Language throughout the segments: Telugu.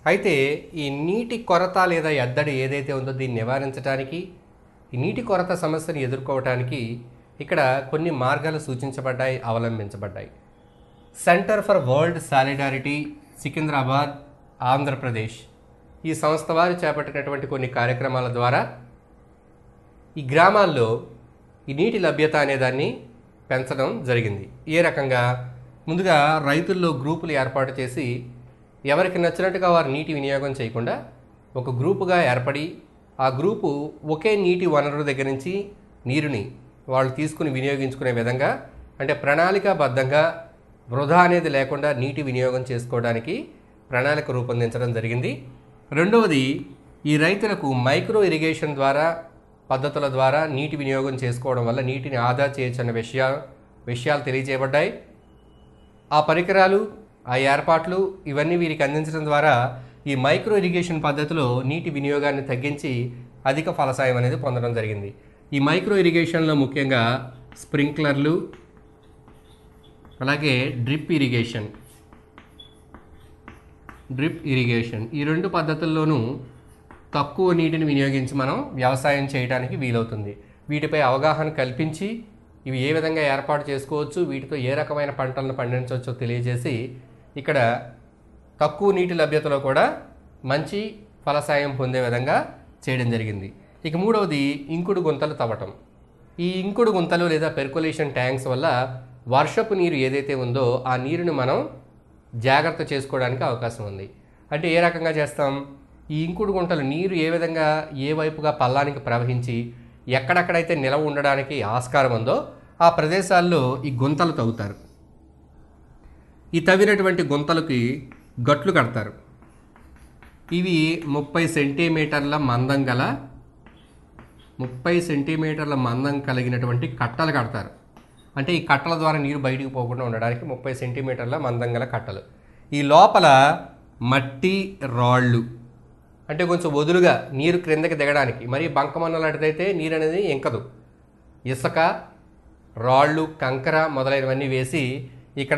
అయితే ఈ నీటి కొరత లేదా ఎద్దడి ఏదైతే ఉందో దీన్ని నివారించడానికి ఈ నీటి కొరత సమస్యను ఎదుర్కోవడానికి ఇక్కడ కొన్ని మార్గాలు సూచించబడ్డాయి అవలంబించబడ్డాయి centre for world solidarity Secunderabad Andhra Pradesh ఈ సంస్థ వారు చేపట్టినటువంటి కొన్ని కార్యక్రమాల ద్వారా ఈ గ్రామాల్లో ఈ నీటి లభ్యత అనే దాన్ని పెంచడం జరిగింది ఏ రకంగా ముందుగా రైతుల్లో గ్రూపులు ఏర్పాటు చేసి ఎవరికి నచ్చినట్టుగా వారు నీటి వినియోగం చేయకుండా ఒక గ్రూపుగా ఏర్పడి ఆ గ్రూపు ఒకే నీటి వనరు దగ్గర నుంచి నీరుని వాళ్ళు తీసుకుని వినియోగించుకునే విధంగా అంటే ప్రణాళికాబద్ధంగా వృధా అనేది లేకుండా నీటి వినియోగం చేసుకోవడానికి ప్రణాళిక రూపొందించడం జరిగింది రెండవది ఈ రైతులకు మైక్రో ఇరిగేషన్ ద్వారా పద్ధతుల ద్వారా నీటి వినియోగం చేసుకోవడం వల్ల నీటిని ఆదా చేయొచ్చన్న విషయాలు విషయాలు తెలియజేయబడ్డాయి ఆ పరికరాలు ఆ ఏర్పాట్లు ఇవన్నీ వీరికి అందించడం ద్వారా ఈ మైక్రో ఇరిగేషన్ పద్ధతిలో నీటి వినియోగాన్ని తగ్గించి అధిక ఫలసాయం అనేది పొందడం జరిగింది ఈ మైక్రో ఇరిగేషన్లో ముఖ్యంగా స్ప్రింక్లర్లు అలాగే డ్రిప్ ఇరిగేషన్ డ్రిప్ ఇరిగేషన్ ఈ రెండు పద్ధతుల్లోనూ తక్కువ నీటిని వినియోగించి మనం వ్యవసాయం చేయడానికి వీలవుతుంది వీటిపై అవగాహన కల్పించి ఇవి ఏ విధంగా ఏర్పాటు చేసుకోవచ్చు వీటితో ఏ రకమైన పంటలను పండించవచ్చో తెలియజేసి ఇక్కడ తక్కువ నీటి లభ్యతలో కూడా మంచి ఫలసాయం పొందే విధంగా చేయడం జరిగింది ఇక మూడవది ఇంకుడు గుంతలు తవ్వటం ఈ ఇంకుడు గుంతలు లేదా పెర్కులేషన్ ట్యాంక్స్ వల్ల వర్షపు నీరు ఏదైతే ఉందో ఆ నీరుని మనం జాగ్రత్త చేసుకోవడానికి అవకాశం ఉంది అంటే ఏ రకంగా చేస్తాం ఈ ఇంకుడు గుంటలు నీరు ఏ విధంగా ఏ వైపుగా పల్లానికి ప్రవహించి ఎక్కడెక్కడైతే నిలవ ఉండడానికి ఆస్కారం ఉందో ఆ ప్రదేశాల్లో ఈ గుంతలు తవ్వుతారు ఈ తవ్వినటువంటి గుంతలకి గట్లు కడతారు ఇవి ముప్పై సెంటీమీటర్ల మందం గల ముప్పై సెంటీమీటర్ల మందం కలిగినటువంటి కట్టలు కడతారు అంటే ఈ కట్టల ద్వారా నీరు బయటికి పోకుండా ఉండడానికి ముప్పై సెంటీమీటర్ల మందం గల కట్టలు ఈ లోపల మట్టి రాళ్ళు అంటే కొంచెం వదులుగా నీరు క్రిందకి దిగడానికి మరి బంకమన్న లాంటిదైతే నీరు అనేది ఇంకదు ఇసుక రాళ్ళు కంకర మొదలైనవన్నీ వేసి ఇక్కడ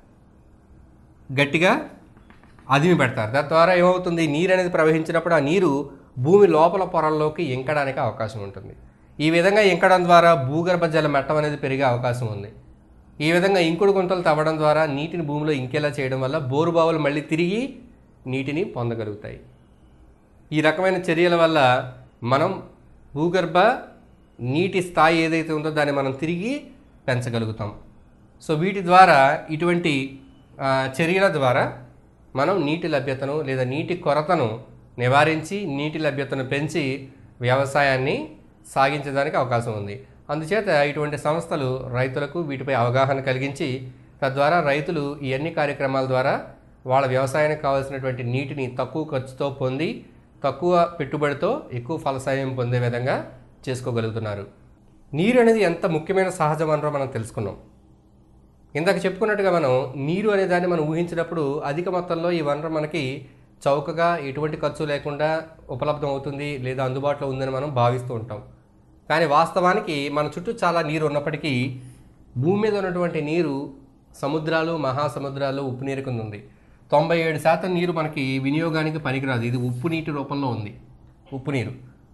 గట్టిగా అదిమి పెడతారు దాని ద్వారా ఏమవుతుంది నీరు అనేది ప్రవహించినప్పుడు ఆ నీరు భూమి లోపల పొరల్లోకి ఇంకడానికి అవకాశం ఉంటుంది ఈ విధంగా ఇంకడం ద్వారా భూగర్భ జల మట్టం అనేది పెరిగే అవకాశం ఉంది ఈ విధంగా ఇంకుడు గుంటలు తవ్వడం ద్వారా నీటిని భూమిలో ఇంకేలా చేయడం వల్ల బోరు బావులు మళ్ళీ తిరిగి నీటిని పొందగలుగుతాయి ఈ రకమైన చర్యల వల్ల మనం భూగర్భ నీటి స్థాయి ఏదైతే ఉందో దాన్ని మనం తిరిగి పెంచగలుగుతాం సో వీటి ద్వారా ఇటువంటి ఆ, చర్యల ద్వారా మనం నీటి లభ్యతను లేదా నీటి కొరతను నివారించి నీటి లభ్యతను పెంచి వ్యవసాయాన్ని సాగించడానికి అవకాశం ఉంది అందుచేత ఇటువంటి సంస్థలు రైతులకు వీటిపై అవగాహన కలిగించి తద్వారా రైతులు ఈ అన్ని కార్యక్రమాల ద్వారా వాళ్ళ వ్యవసాయానికి కావాల్సినటువంటి నీటిని తక్కువ ఖర్చుతో పొంది తక్కువ పెట్టుబడితో ఎక్కువ ఫలసాయం పొందే విధంగా చేసుకోగలుగుతున్నారు నీరు అనేది ఎంత ముఖ్యమైన సహజ వనరో మనం తెలుసుకున్నాం ఇందాక చెప్పుకున్నట్టుగా మనం నీరు అనే దాన్ని మనం ఊహించినప్పుడు అధిక మొత్తంలో ఈ వనరు మనకి చౌకగా ఎటువంటి ఖర్చు లేకుండా ఉపలబ్ధం అవుతుంది లేదా అందుబాటులో ఉందని మనం భావిస్తూ ఉంటాం కానీ వాస్తవానికి మన చుట్టూ చాలా నీరు ఉన్నప్పటికీ భూమి మీద ఉన్నటువంటి నీరు సముద్రాలు మహాసముద్రాలు ఉప్పు నీరు కింద ఉంది తొంభై ఏడు శాతం నీరు మనకి వినియోగానికి పనికిరాదు ఇది ఉప్పు నీటి రూపంలో ఉంది ఉప్పు నీరు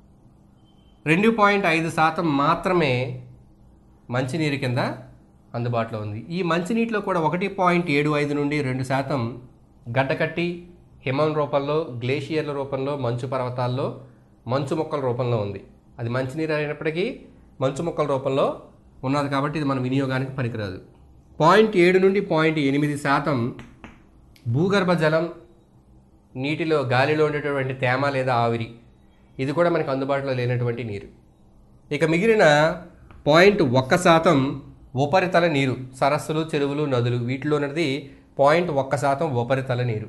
రెండు పాయింట్ ఐదు శాతం మాత్రమే మంచినీరు కింద అందుబాటులో ఉంది ఈ మంచినీటిలో కూడా ఒకటి పాయింట్ ఏడు ఐదు నుండి రెండు శాతం గడ్డకట్టి హిమం రూపంలో గ్లేషియర్ల రూపంలో మంచు పర్వతాల్లో మంచు మొక్కల రూపంలో ఉంది అది మంచినీరు అయినప్పటికీ మంచు మొక్కల రూపంలో ఉన్నది కాబట్టి ఇది మన వినియోగానికి పనికిరాదు పాయింట్ ఏడు నుండి పాయింట్ ఎనిమిది శాతం భూగర్భ జలం నీటిలో గాలిలో ఉండేటటువంటి తేమ లేదా ఆవిరి ఇది కూడా మనకు అందుబాటులో లేనటువంటి నీరు ఇక మిగిలిన పాయింట్ ఒక్క శాతం ఉపరితల నీరు సరస్సులు చెరువులు నదులు వీటిలో ఉన్నది పాయింట్ ఒక్క శాతం ఉపరితల నీరు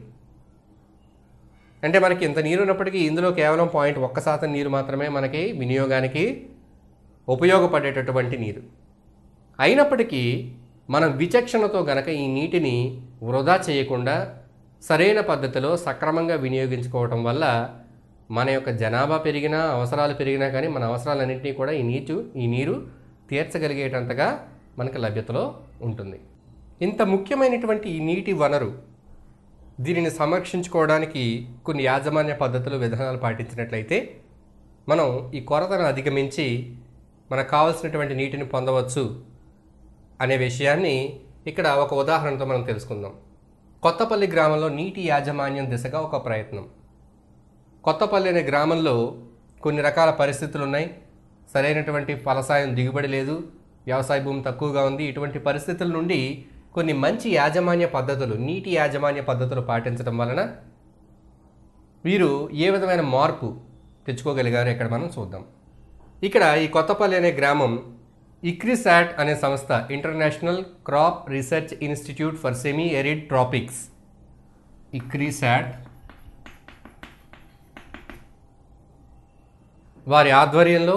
అంటే మనకి ఇంత నీరు ఉన్నప్పటికీ ఇందులో కేవలం పాయింట్ ఒక్క శాతం నీరు మాత్రమే మనకి వినియోగానికి ఉపయోగపడేటటువంటి నీరు అయినప్పటికీ మనం విచక్షణతో గనక ఈ నీటిని వృధా చేయకుండా సరైన పద్ధతిలో సక్రమంగా వినియోగించుకోవటం వల్ల మన యొక్క జనాభా పెరిగినా అవసరాలు పెరిగినా కానీ మన అవసరాలన్నింటినీ కూడా ఈ నీరు ఈ నీరు తీర్చగలిగేటంతగా మనకు లభ్యతలో ఉంటుంది ఇంత ముఖ్యమైనటువంటి ఈ నీటి వనరు దీనిని సంరక్షించుకోవడానికి కొన్ని యాజమాన్య పద్ధతులు విధానాలు పాటించినట్లయితే మనం ఈ కొరతను అధిగమించి మనకు కావలసినటువంటి నీటిని పొందవచ్చు అనే విషయాన్ని ఇక్కడ ఒక ఉదాహరణతో మనం తెలుసుకుందాం కొత్తపల్లి గ్రామంలో నీటి యాజమాన్యం దిశగా ఒక ప్రయత్నం కొత్తపల్లి అనే గ్రామంలో కొన్ని రకాల పరిస్థితులు ఉన్నాయి సరైనటువంటి ఫలసాయం దిగుబడి లేదు వ్యవసాయ భూమి తక్కువగా ఉంది ఇటువంటి పరిస్థితుల నుండి కొన్ని మంచి యాజమాన్య పద్ధతులు నీటి యాజమాన్య పద్ధతులు పాటించడం వలన వీరు ఏ విధమైన మార్పు తెచ్చుకోగలిగారో ఇక్కడ మనం చూద్దాం ఇక్కడ ఈ కొత్తపల్లి అనే గ్రామం ఇక్రిసాట్ అనే సంస్థ international crop research institute for semi arid tropics ICRISAT వారి ఆధ్వర్యంలో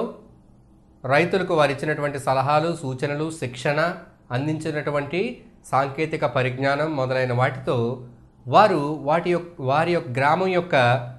రైతులకు వారు ఇచ్చినటువంటి సలహాలు సూచనలు శిక్షణ అందించినటువంటి సాంకేతిక పరిజ్ఞానం మొదలైన వాటితో వారు వాటి యొక్క వారి యొక్క గ్రామం యొక్క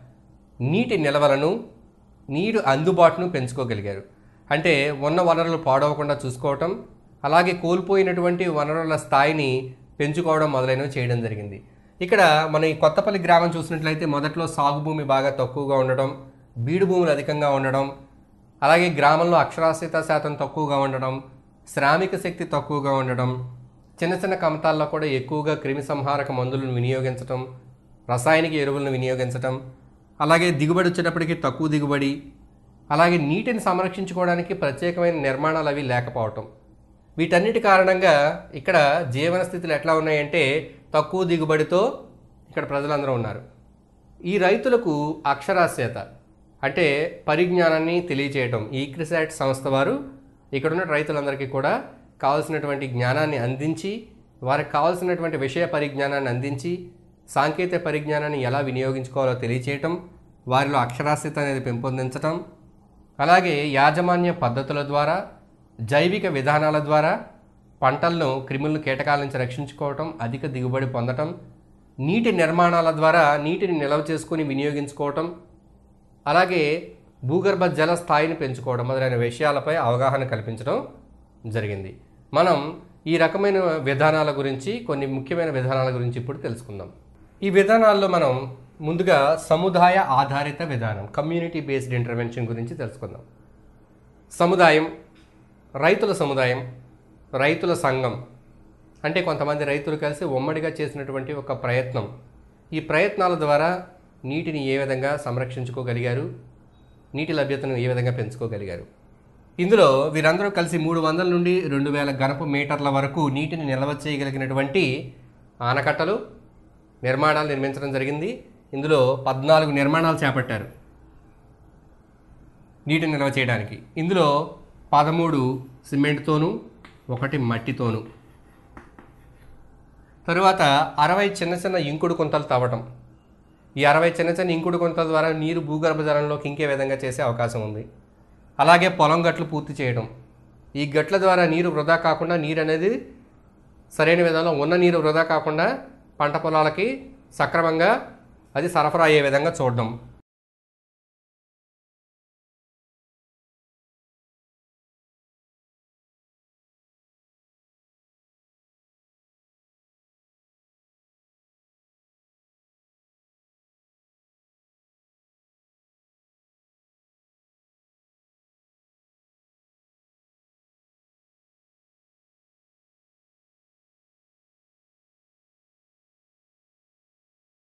నీటి నిల్వలను నీరు అందుబాటును పెంచుకోగలిగారు అంటే ఉన్న వనరులు పాడవకుండా చూసుకోవటం అలాగే కోల్పోయినటువంటి వనరుల స్థాయిని పెంచుకోవడం మొదలైనవి చేయడం జరిగింది ఇక్కడ మన ఈ కొత్తపల్లి గ్రామం చూసినట్లయితే మొదట్లో సాగు భూమి బాగా తక్కువగా ఉండడం బీడు భూములు అధికంగా ఉండడం అలాగే గ్రామంలో అక్షరాస్యత శాతం తక్కువగా ఉండడం శ్రామిక శక్తి తక్కువగా ఉండడం చిన్న చిన్న కమతాల్లో కూడా ఎక్కువగా క్రిమి సంహారక మందులను వినియోగించటం రసాయనిక ఎరువులను వినియోగించటం అలాగే దిగుబడి వచ్చేటప్పటికి తక్కువ దిగుబడి అలాగే నీటిని సంరక్షించుకోవడానికి ప్రత్యేకమైన నిర్మాణాలు అవి లేకపోవటం వీటన్నిటి కారణంగా ఇక్కడ జీవన స్థితులు ఎట్లా ఉన్నాయంటే తక్కువ దిగుబడితో ఇక్కడ ప్రజలందరూ ఉన్నారు ఈ రైతులకు అక్షరాస్యత అంటే పరిజ్ఞానాన్ని తెలియచేయటం ఈ క్రిసాట్ సంస్థ వారు ఇక్కడున్న రైతులందరికీ కూడా కావాల్సినటువంటి జ్ఞానాన్ని అందించి వారికి కావాల్సినటువంటి విషయ పరిజ్ఞానాన్ని అందించి సాంకేతిక పరిజ్ఞానాన్ని ఎలా వినియోగించుకోవాలో తెలియచేయటం వారిలో అక్షరాస్యత అనేది పెంపొందించటం అలాగే యాజమాన్య పద్ధతుల ద్వారా జైవిక విధానాల ద్వారా పంటలను క్రిములను కీటకాల నుంచి రక్షించుకోవటం అధిక దిగుబడి పొందటం నీటి నిర్మాణాల ద్వారా నీటిని నిల్వ చేసుకుని వినియోగించుకోవటం అలాగే భూగర్భ జల స్థాయిని పెంచుకోవడం మొదలైన విషయాలపై అవగాహన కల్పించడం జరిగింది మనం ఈ రకమైన విధానాల గురించి కొన్ని ముఖ్యమైన విధానాల గురించి ఇప్పుడు తెలుసుకుందాం ఈ విధానాల్లో మనం ముందుగా సముదాయ ఆధారిత విధానం కమ్యూనిటీ బేస్డ్ ఇంటర్వెన్షన్ గురించి తెలుసుకుందాం సముదాయం రైతుల సముదాయం రైతుల సంఘం అంటే కొంతమంది రైతులు కలిసి ఉమ్మడిగా చేసినటువంటి ఒక ప్రయత్నం ఈ ప్రయత్నాల ద్వారా నీటిని ఏ విధంగా సంరక్షించుకోగలిగారు నీటి లభ్యతను ఏ విధంగా పెంచుకోగలిగారు ఇందులో వీరందరూ కలిసి మూడు వందల నుండి రెండు వేల గనపు మీటర్ల వరకు నీటిని నిల్వ చేయగలిగినటువంటి ఆనకట్టలు నిర్మాణాలు నిర్మించడం జరిగింది ఇందులో పద్నాలుగు నిర్మాణాలు చేపట్టారు నీటిని నిల్వ చేయడానికి ఇందులో పదమూడు సిమెంట్తోనూ ఒకటి మట్టితోనూ తరువాత అరవై చిన్న చిన్న ఇంకుడు కొంతలు తవ్వటం ఈ అరవై చిన్న చిన్న ఇంకుడు కొంతల ద్వారా నీరు భూగర్భ జలంలోకి ఇంకే విధంగా చేసే అవకాశం ఉంది అలాగే పొలం గట్లు పూర్తి చేయడం ఈ గట్ల ద్వారా నీరు వృధా కాకుండా నీరు అనేది సరైన విధంలో ఉన్న నీరు వృధా కాకుండా పంట పొలాలకి సక్రమంగా అది సరఫరా అయ్యే విధంగా చూడడం